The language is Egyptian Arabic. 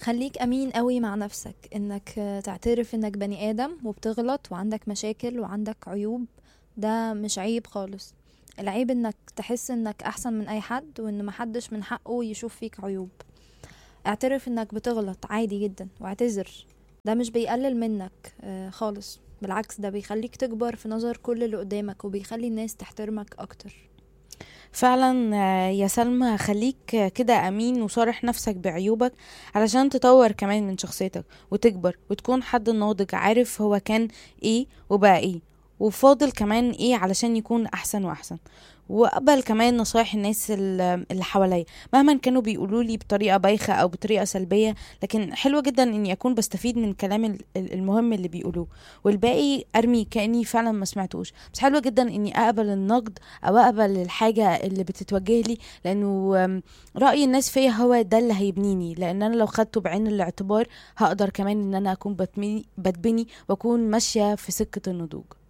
خليك امين قوي مع نفسك انك آه، تعترف انك بني ادم وبتغلط وعندك مشاكل وعندك عيوب ده مش عيب خالص العيب انك تحس انك احسن من اي حد وان محدش من حقه يشوف فيك عيوب اعترف انك بتغلط عادي جدا واعتذر ده مش بيقلل منك آه، خالص بالعكس ده بيخليك تكبر في نظر كل اللي قدامك وبيخلي الناس تحترمك اكتر فعلا آه، يا سلمى خليك آه، كده امين وصارح نفسك بعيوبك علشان تطور كمان من شخصيتك وتكبر وتكون حد ناضج عارف هو كان ايه وبقى ايه وفاضل كمان ايه علشان يكون احسن واحسن واقبل كمان نصايح الناس ال- اللي حواليا مهما كانوا بيقولوا لي بطريقه بايخه او بطريقه سلبيه لكن حلوه جدا اني اكون بستفيد من الكلام ال- ال- المهم اللي بيقولوه والباقي ارمي كاني فعلا ما سمعتوش بس حلوه جدا اني اقبل النقد او اقبل الحاجه اللي بتتوجه لي لانه آم، راي الناس فيا هو ده اللي هيبنيني لان انا لو خدته بعين الاعتبار هقدر كمان ان انا اكون بتمني- بتبني واكون ماشيه في سكه النضوج